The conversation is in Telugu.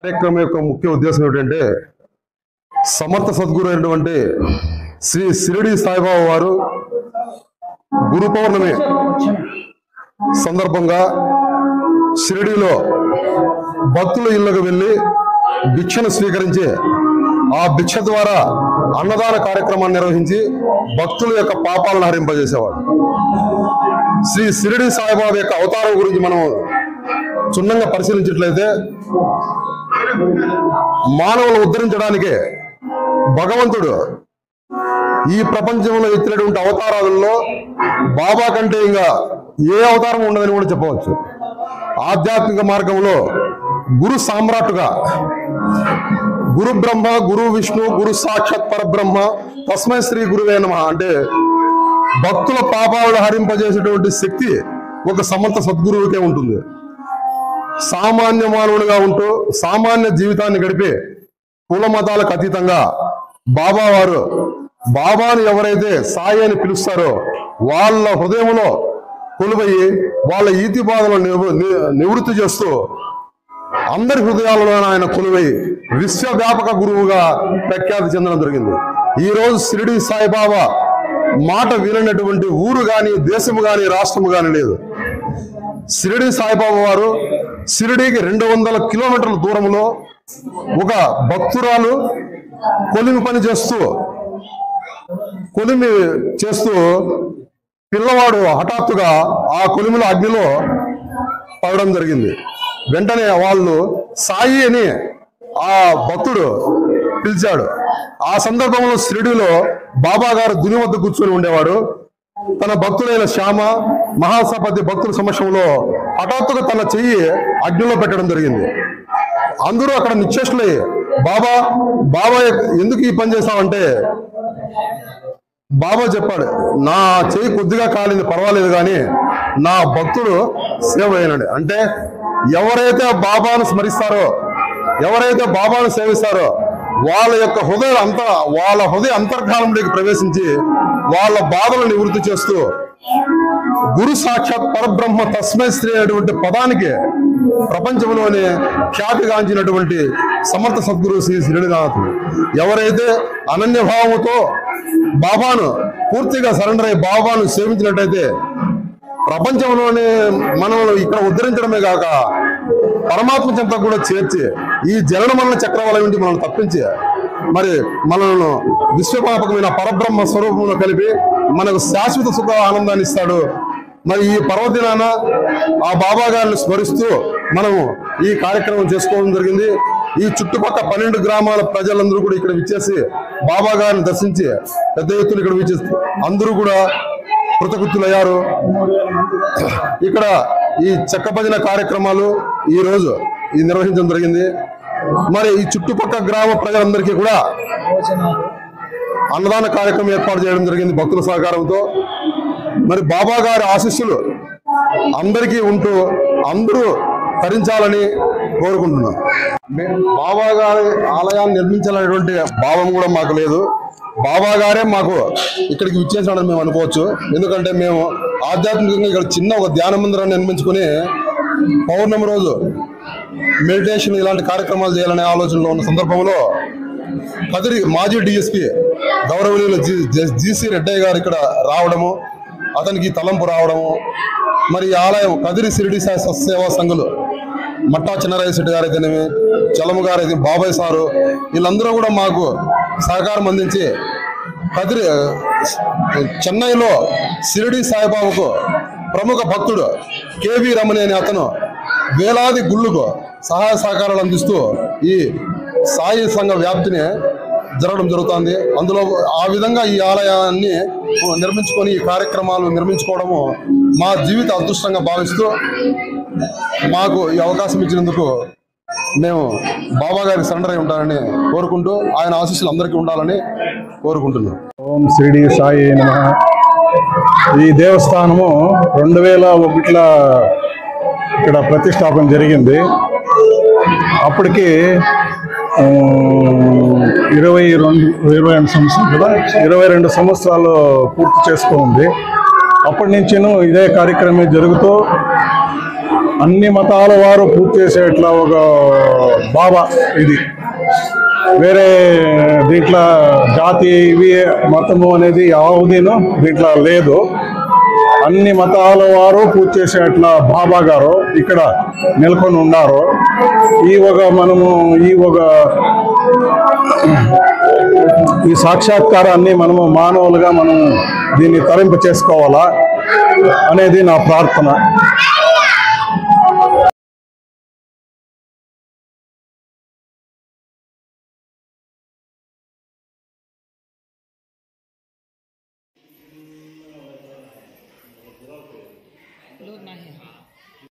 కార్యక్రమం యొక్క ముఖ్య ఉద్దేశం ఏమిటంటే సమర్థ సద్గురు అయినటువంటి శ్రీ సిరిడి సాయిబాబా వారు గురు పౌర్ణమి సందర్భంగా షిరిడిలో భక్తుల ఇళ్లకు వెళ్ళి భిక్షను స్వీకరించి ఆ భిక్ష ద్వారా అన్నదాన కార్యక్రమాన్ని నిర్వహించి భక్తుల యొక్క పాపాలను హరింపజేసేవాడు శ్రీ సిరిడి సాయిబాబా యొక్క అవతారం గురించి మనం క్షుణ్ణంగా పరిశీలించినట్లయితే మానవులను ఉద్ధరించడానికే భగవంతుడు ఈ ప్రపంచంలో ఎత్తినటువంటి అవతారాలలో బాబా కంటే ఇంకా ఏ అవతారం ఉండదని కూడా చెప్పవచ్చు ఆధ్యాత్మిక మార్గంలో గురు సామ్రాట్టుగా గురు బ్రహ్మ గురు విష్ణు గురు సాక్షాత్ పరబ్రహ్మ తస్మై శ్రీ గురువే నమ అంటే భక్తుల పాపాలను హరింపజేసేటువంటి శక్తి ఒక సమర్థ సద్గురువుకే ఉంటుంది సామాన్య మానవుడిగా ఉంటూ సామాన్య జీవితాన్ని గడిపే కుల మతాలకు అతీతంగా బాబా వారు బాబాను ఎవరైతే సాయి అని పిలుస్తారో వాళ్ళ హృదయంలో కొలువయి వాళ్ళ ఈతి బాధలను నివ- ని- నివృత్తి చేస్తూ అందరి హృదయాలలో ఆయన కొలువై విశ్వవ్యాపక గురువుగా ప్రఖ్యాతి చెందడం జరిగింది ఈ రోజు షిరిడి సాయిబాబా మాట వినటువంటి ఊరు గాని దేశము గాని రాష్ట్రము గాని లేదు షిరిడి సాయిబాబా వారు షిరిడీకి రెండు వందల కిలోమీటర్ల దూరంలో ఒక భక్తురాలు కొలిమి పని చేస్తూ కొలిమి చేస్తూ పిల్లవాడు హఠాత్తుగా ఆ కొలిమిలో అగ్నిలో పడడం జరిగింది వెంటనే వాళ్ళు సాయి అని ఆ భక్తుడు పిలిచాడు ఆ సందర్భంలో షిరిడిలో బాబా గారు దుని వద్ద కూర్చొని ఉండేవాడు తన భక్తులైన శ్యామ మహాసపతి భక్తుల సమక్షంలో హఠాత్తుగా తన చెయ్యి అగ్నిలో పెట్టడం జరిగింది అందరూ అక్కడ నిశ్చేష్లై బాబా బాబా ఎందుకు ఈ పని చేశావంటే బాబా చెప్పాడు నా చేయి కొద్దిగా కాలింది పర్వాలేదు కానీ నా భక్తుడు సేవ అయినాడు అంటే ఎవరైతే బాబాను స్మరిస్తారో ఎవరైతే బాబాను సేవిస్తారో వాళ్ళ యొక్క హృదయ అంత వాళ్ళ హృదయ అంతర్గానంలోకి ప్రవేశించి వాళ్ళ బాధలను నివృత్తి చేస్తూ గురు సాక్షాత్ పరబ్రహ్మ తస్మై శ్రీ అనేటువంటి పదానికి ప్రపంచంలోనే ఖ్యాతిగాంచినటువంటి సమర్థ సద్గురు శ్రీ శ్రీనినాథుడు ఎవరైతే అనన్య భావముతో బాబాను పూర్తిగా సరెండర్ అయ్యి బాబాను సేవించినట్టయితే ప్రపంచంలోనే మనల్ని ఇక్కడ ఉద్ధరించడమే కాక పరమాత్మ చెంత కూడా చేర్చి ఈ జనన మరణ చక్రవాల నుండి మనల్ని తప్పించి మరి మనల్ని విశ్వపాపకమైన పరబ్రహ్మ స్వరూపంలో కలిపి మనకు శాశ్వత సుఖ ఆనందాన్ని ఇస్తాడు మరి ఈ పర్వదినాన ఆ బాబా గారిని స్మరిస్తూ మనము ఈ కార్యక్రమం చేసుకోవడం జరిగింది ఈ చుట్టుపక్కల పన్నెండు గ్రామాల ప్రజలందరూ కూడా ఇక్కడ విచ్చేసి బాబా గారిని దర్శించి పెద్ద ఎత్తున ఇక్కడ విచ్చేసి అందరూ కూడా కృతకృత్యులయ్యారు ఇక్కడ ఈ చెక్క భజన కార్యక్రమాలు ఈ రోజు ఈ నిర్వహించడం జరిగింది మరి ఈ చుట్టుపక్కల గ్రామ ప్రజలందరికీ కూడా అన్నదాన కార్యక్రమం ఏర్పాటు చేయడం జరిగింది భక్తుల సహకారంతో మరి బాబా గారి ఆశీస్సులు అందరికీ ఉంటూ అందరూ తరించాలని కోరుకుంటున్నాం మే- బాబా గారి ఆలయాన్ని నిర్మించాలనేటువంటి భావం కూడా మాకు లేదు బాబా గారే మాకు ఇక్కడికి విచ్చేసాడని మేము అనుకోవచ్చు ఎందుకంటే మేము ఆధ్యాత్మికంగా ఇక్కడ చిన్న ఒక ధ్యాన మందిరాన్ని నిర్మించుకుని పౌర్ణమి రోజు మెడిటేషన్ ఇలాంటి కార్యక్రమాలు చేయాలనే ఆలోచనలో ఉన్న సందర్భంలో కదిరి మాజీ డిఎస్పి గౌరవనీయులు జి జి- జీసీ రెడ్డయ్య గారు ఇక్కడ రావడము అతనికి తలంపు రావడము మరి ఈ ఆలయం కదిరి సిరిడి సాయి సేవా సంఘులు మట్టా చిన్నరాయ శెట్టి గారు అయితేనేమి చలము గారు అయితే బాబాయ్ సారు వీళ్ళందరూ కూడా మాకు సహకారం అందించి కదిరి చెన్నైలో సిరిడి సాయిబాబాకు ప్రముఖ భక్తుడు కేవి రమణి అనే అతను వేలాది గుళ్ళకు సహాయ సహకారాలు అందిస్తూ ఈ సాయి సంఘ వ్యాప్తిని జరగడం జరుగుతుంది అందులో ఆ విధంగా ఈ ఆలయాన్ని నిర్మించుకొని ఈ కార్యక్రమాలు నిర్మించుకోవడము మా జీవిత అదృష్టంగా భావిస్తూ మాకు ఈ అవకాశం ఇచ్చినందుకు మేము బాబా గారికి సరెండర్ అయి ఉంటానని కోరుకుంటూ ఆయన ఆశీస్సులు అందరికీ ఉండాలని కోరుకుంటున్నాం ఓం శ్రీడి సాయి నమ ఈ దేవస్థానము రెండు వేల ఒకటిలో ఇక్కడ ప్రతిష్టాపన జరిగింది అప్పటికి ఆ, ఇరవై రెండు ఇరవై రెండు సంవత్సరాలు కదా ఇరవై రెండు సంవత్సరాలు పూర్తి చేసుకో ఉంది అప్పటి నుంచిను ఇదే కార్యక్రమం జరుగుతూ అన్ని మతాల వారు పూజ చేసేట్లా ఒక బాబా ఇది వేరే దీంట్లో జాతి ఇవి మతము అనేది యావుదీను దీంట్లో లేదు అన్ని మతాల వారు పూజ చేసేట్లా బాబా గారు ఇక్కడ నెలకొని ఉన్నారు ఈ ఒక మనము ఈ ఒక ఈ సాక్షాత్కారాన్ని మనము మానవులుగా మనం దీన్ని తరింప చేసుకోవాలా అనేది నా ప్రార్థన